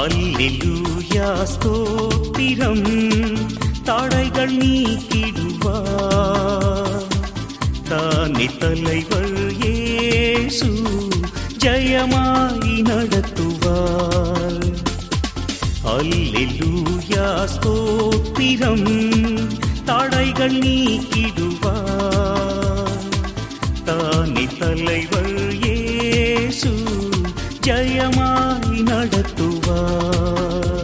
அல்லேலூயா ஸ்தோத்திரம் தடைகள் நீக்கிடுவார் தானே தலைவர் இயேசு ஜெயமாய் நடத்துவார் அல்லேலூயா ஸ்தோத்திரம் தடைகள் நீக்கிடுவார் தானே தலைவர் இயேசு ஜெயமாய் நடத்துவார்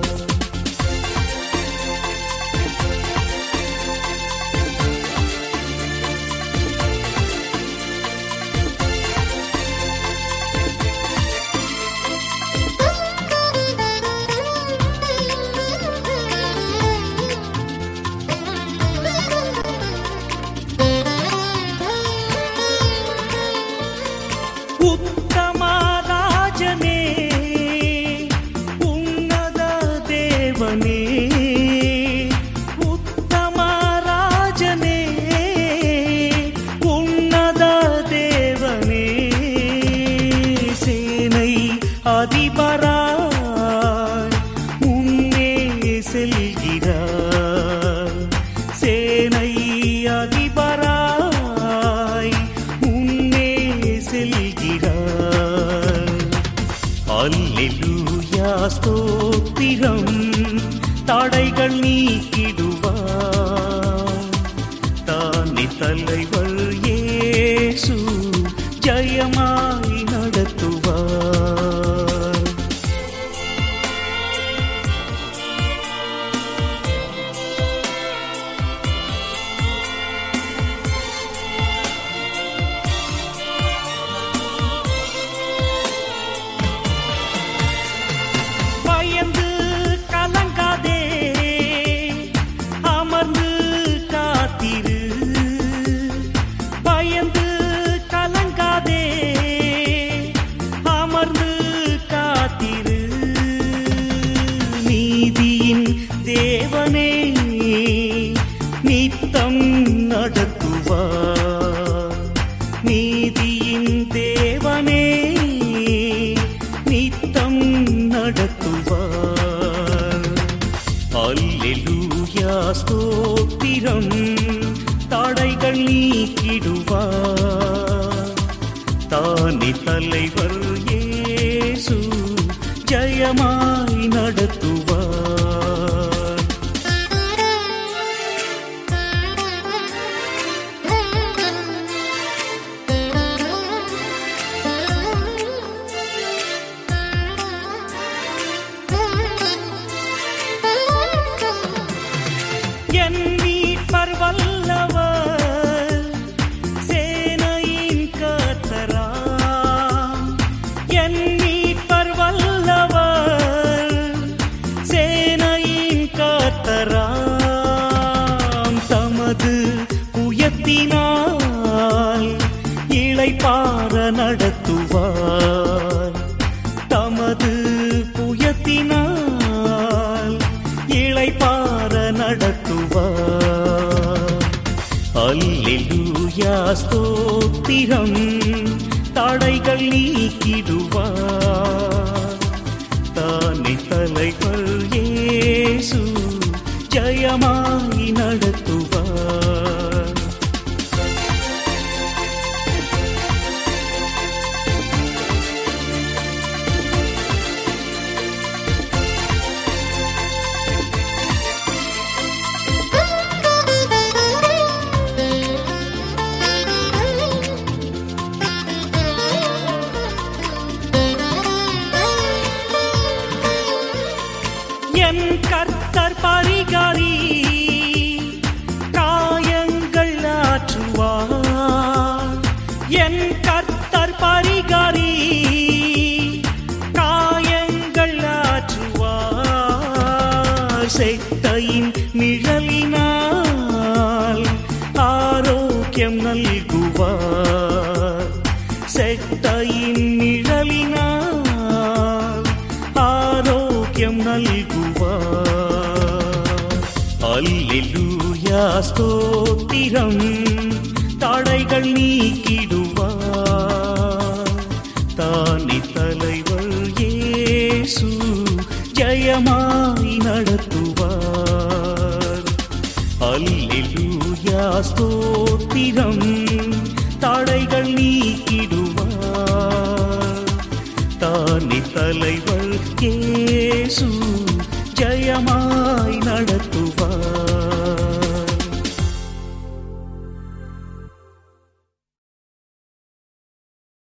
உத்தமராஜனே உன்னத தேவனே உத்தமராஜனே உன்னத தேவனே சேனை அதிபராய் முன்னே செல்கிறார் சேனை அதிபராய் முன்னே செல்கிறார் அல்லேலூயா ஸ்தோத்திரம் தடைகள் நீக்கிடுவார் தானே தலைவர் இயேசு ஜெயமாய் நடத்துவார் பயந்து கலங்காதே அமர்ந்து காத்திரு பயந்து கலங்காதே அமர்ந்து காத்திரு நீதியின் தேவனே நித்தம் நடத்துவார் நீதியின் தேவனே நித்தம் நடத்துவார் அல்லேலூயா ஸ்தோத்திரம் தடைகள் நீக்கிடுவார் தானே தலைவர் இயேசு ஜெயமாய் நடத்துவார் என் மீட்பர் வல்லவர் சேனையின் கர்த்தராம் என் மீட்பர் வல்லவர் சேனையின் கர்த்தராம் தமது புயத்தினால் இளைப்பார நடத்துவார் தமது புயத்தினால் இளைப்பார நடத்துவார் அல்லேலூயா ஸ்தோத்திரம் தடைகள் நீக்கிடுவார் தானே தலைவர் இயேசு ஜெயமாய் நடத்துவார் என் கர்த்தர் பரிகாரி காயங்கள் ஆற்றுவார் என் கர்த்தர் பரிகாரி காயங்கள் ஆற்றுவார் செத்தையின் நிழலினால் ஆரோக்கியம் நல்குவார் செத்தையின் நிழலினால் ஆரோக்கியம் நல்குவார் அல்லேலூயா ஸ்தோத்திரம் தடைகள் நீக்கிடுவார் தானே தலைவர் இயேசு ஜெய ஜெயமாய் நடத்துவார் அல்லேலூயா ஸ்தோத்திரம் தடைகள் நீக்கிடுவார் தானே தலைவர் இயேசு ஜெயமாய் நடத்துவார்